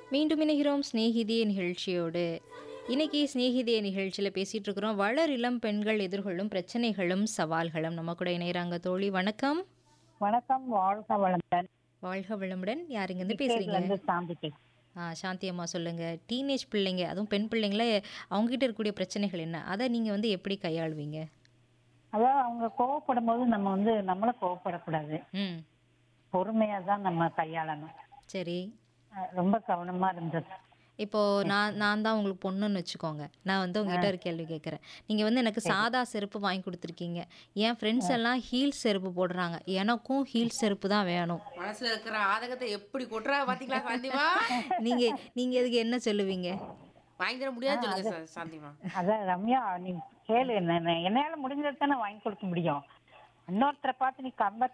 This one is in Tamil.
மீண்டும் இணைகிறோம் சிநேகிதியே நிகழ்ச்சியோடு இன்னைக்கு சிநேகிதியே நிகழ்ச்சியில் பேசிட்டு இருக்கிறோம் வளர் இளம் பெண்கள் எதிர்கொள்ளும் பிரச்சனைகளும் சவால்களும் நம்ம கூட இணையறாங்க தோழி வணக்கம் வணக்கம் வாழ்க வளமுடன் வாழ்க வளமுடன் யாருங்க இருந்து பேசுறீங்க பேசுறீங்க இருந்து சாந்திக்கு ஆ சாந்தி அம்மா சொல்லுங்க டீனேஜ் பிள்ளைங்க அதுவும் பெண் பிள்ளைங்கள அவங்ககிட்ட இருக்கக்கூடிய பிரச்சனைகள் என்ன அதை நீங்க வந்து எப்படி கையாளுவீங்க அதாவது அவங்க கோவப்படும் போது நம்ம வந்து நம்மள கோவப்படக்கூடாது ம் பொறுமையா தான் நம்ம கையாளணும் சரி அஹ் ரொம்ப கவனமா இருந்தது இப்போ நான் நான் தான் உங்களுக்கு பொண்ணுன்னு வச்சுக்கோங்க நான் வந்து உங்ககிட்ட ஒரு கேள்வி கேட்குறேன் நீங்கள் வந்து எனக்கு சாதா செருப்பு வாங்கி கொடுத்துருக்கீங்க என் ஃப்ரெண்ட்ஸ் எல்லாம் ஹீல் செருப்பு போடுறாங்க எனக்கும் ஹீல் செருப்பு தான் வேணும் மனசுல இருக்கிற ஆதகத்தை எப்படி கொட்டுறா பாத்தீங்களா சாந்திமா நீங்கள் நீங்கள் இதுக்கு என்ன சொல்லுவீங்க வாங்கி தர முடியாது சொல்லுங்க சா- சாந்திமா அதான் ரம்யா நீ கேளு என்ன என்ன- என்னால முடிஞ்சது தானே வாங்கி கொடுக்க முடியும் இன்னொருத்தரை பார்த்து நீ கம்ப